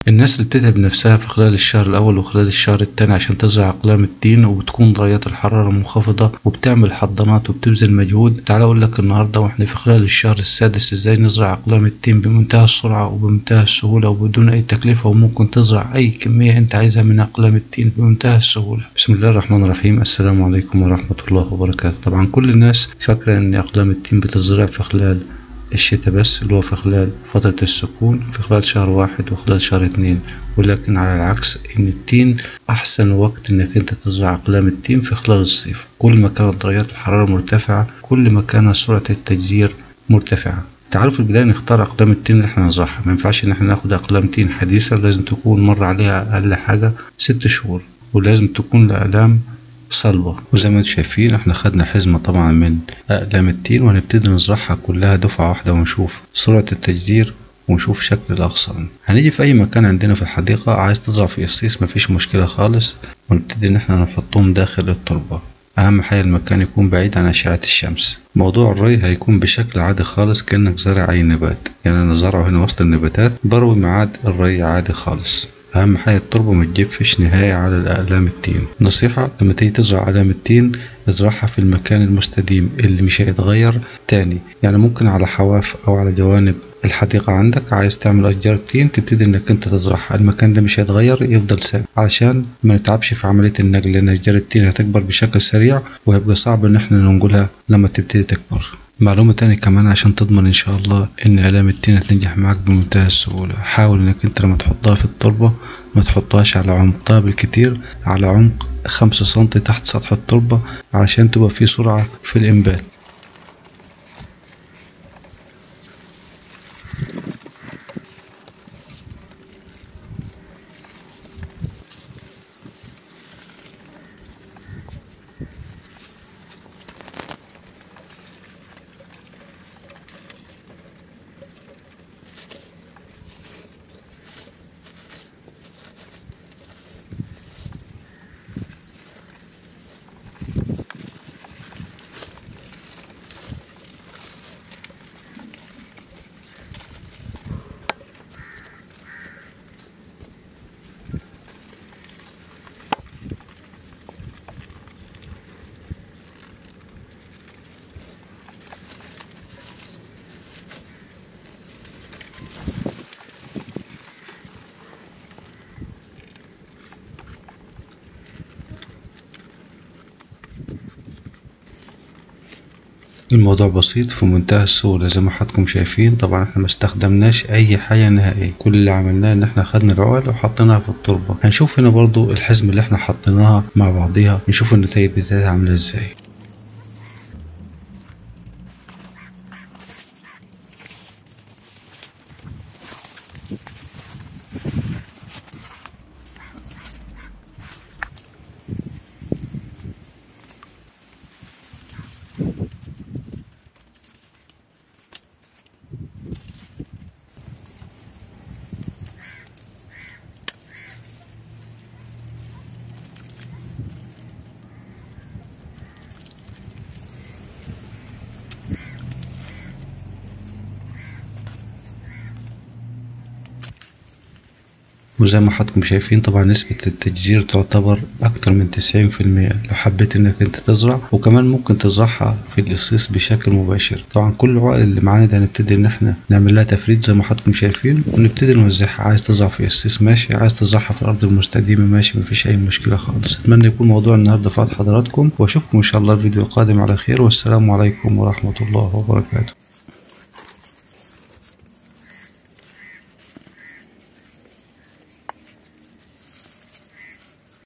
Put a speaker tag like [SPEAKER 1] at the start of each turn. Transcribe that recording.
[SPEAKER 1] الناس اللي بتتعب نفسها في خلال الشهر الأول وخلال الشهر التاني عشان تزرع أقلام التين وبتكون درجات الحرارة منخفضة وبتعمل حضانات وبتبذل مجهود تعال أقول لك النهاردة وإحنا في خلال الشهر السادس إزاي نزرع أقلام التين بمنتهى السرعة وبمنتهى السهولة وبدون أي تكلفة وممكن تزرع أي كمية أنت عايزها من أقلام التين بمنتهى السهولة بسم الله الرحمن الرحيم السلام عليكم ورحمة الله وبركاته طبعا كل الناس فاكرة إن أقلام التين بتزرع في خلال الشتاء بس اللي هو في خلال فترة السكون في خلال شهر واحد وخلال شهر اتنين ولكن على العكس إن التين أحسن وقت إنك أنت تزرع أقلام التين في خلال الصيف كل ما كانت درجات الحرارة مرتفعة كل ما كان سرعة التجزير مرتفعة تعالوا في البداية نختار أقلام التين اللي احنا نزرعها ما ينفعش إن احنا ناخد أقلام تين حديثة لازم تكون مر عليها أقل حاجة ست شهور ولازم تكون الأقلام صلبة وزي ما انتم شايفين احنا خدنا حزمة طبعا من أقلام التين وهنبتدي نزرعها كلها دفعة واحدة ونشوف سرعة التجدير ونشوف شكل الأغصان هنيجي في أي مكان عندنا في الحديقة عايز تزرع في قصيص مفيش مشكلة خالص ونبتدي إن احنا نحطهم داخل التربة أهم حاجة المكان يكون بعيد عن أشعة الشمس موضوع الري هيكون بشكل عادي خالص كأنك زارع أي نبات يعني أنا زرعه هنا وسط النباتات بروي ميعاد الري عادي خالص أهم حاجة التربة ما تجفش نهاية على الأقلام التين نصيحة لما تيجي تزرع أقلام التين ازرعها في المكان المستديم اللي مش هيتغير تاني يعني ممكن على حواف أو على جوانب الحديقة عندك عايز تعمل أشجار تين تبتدي إنك أنت تزرعها المكان ده مش هيتغير يفضل ثابت علشان ما نتعبش في عملية النقل لأن أشجار التين هتكبر بشكل سريع وهيبقى صعب إن احنا ننقلها لما تبتدي تكبر معلومة تانية كمان عشان تضمن إن شاء الله إن أقلام التين هتنجح معاك بمنتهى السهولة حاول إنك أنت لما تحطها في التربة ما تحطهاش على عمقها بالكتير على عمق خمسة سنتي تحت سطح التربة علشان تبقى في سرعة في الإنبات الموضوع بسيط في منتهى السهولة زي ما حضراتكم شايفين طبعا احنا ما استخدمناش اي حاجة نهائية كل اللي عملناه ان احنا خدنا العقل وحطيناها في التربة هنشوف هنا برضو الحزم اللي احنا حطيناها مع بعضيها نشوف النتائج بتاعتها عاملة ازاي وزي ما حضراتكم شايفين طبعا نسبة التجزير تعتبر أكتر من تسعين في المية لو حبيت إنك أنت تزرع وكمان ممكن تزرعها في القصيص بشكل مباشر طبعا كل العقل اللي معانا ده هنبتدي إن احنا نعمل لها تفريد زي ما حضراتكم شايفين ونبتدي نوزعها عايز تزرع في قصيص ماشي عايز تزرعها في الأرض المستديمة ماشي مفيش أي مشكلة خالص أتمنى يكون موضوع النهاردة فات حضراتكم وأشوفكم إن شاء الله الفيديو القادم على خير والسلام عليكم ورحمة الله وبركاته